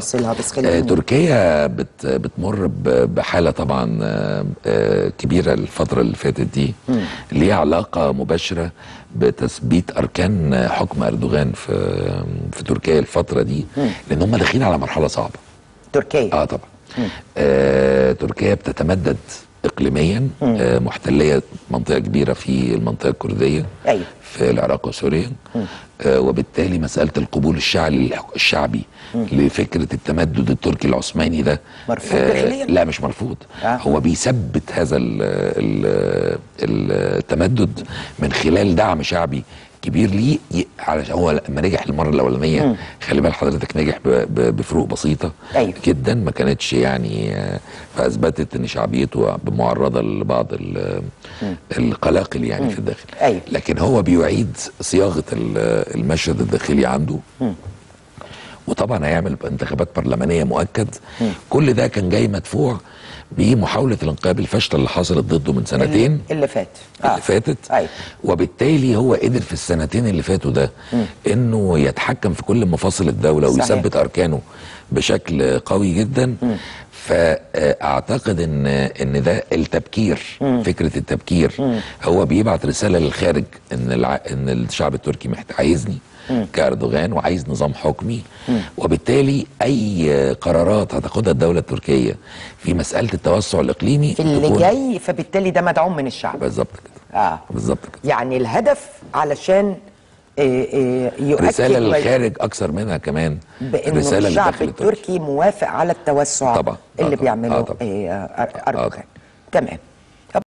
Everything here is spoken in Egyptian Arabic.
تفاصيلها بس آه، خلينا تركيا بت بتمر ب- بحاله طبعا آه، آه، كبيره الفتره اللي فاتت دي ليها علاقه مباشره بتثبيت اركان آه، حكم اردوغان في في تركيا الفتره دي لان هم داخلين على مرحله صعبه تركيا اه طبعا آه تركيا بتتمدد اقليميا آه محتليه منطقه كبيره في المنطقه الكرديه أيوة. في العراق وسوريا آه وبالتالي مساله القبول الشعبي الشعبي لفكره التمدد التركي العثماني ده مرفوض داخلياً؟ لا مش مرفوض آه. هو بيثبت هذا ال ال التمدد من خلال دعم شعبي كبير ليه ي- علشان هو لما نجح المره الاولانيه خلي بال حضرتك نجح ب- ب- بفروق بسيطه أيوة. جدا ما كانتش يعني آه، فاثبتت ان شعبيته معرضه لبعض ال- القلاقل يعني في الداخل أيوة. لكن هو بيعيد صياغه ال- المشهد الداخلي عنده وطبعا هيعمل انتخابات برلمانيه مؤكد كل ده كان جاي مدفوع بمحاوله الانقلاب الفاشله اللي حصلت ضده من سنتين اللي, اللي فات اللي فاتت أيوة. وبالتالي هو قدر في السنتين اللي فاتوا ده انه يتحكم في كل مفاصل الدوله صحيح. ويثبت اركانه بشكل قوي جدا فاعتقد ان ان ده التبكير فكره التبكير هو بيبعت رساله للخارج ان الع... ان الشعب التركي محتاج عايزني كاردوغان وعايز نظام حكمي وبالتالي اي قرارات هتاخدها الدوله التركيه في مساله التوسع الاقليمي في اللي تكون- جاي فبالتالي ده مدعوم من الشعب بالظبط كده اه بالظبط كده يعني الهدف علشان آه، آه، يؤكد رساله وي- للخارج اكثر منها كمان بانه رساله الشعب للداخل التركي التركي موافق على التوسع طبعاً. آه اللي طبعاً. بيعمله آه طبعاً. آه، أر- آه اردوغان طبعاً. تمام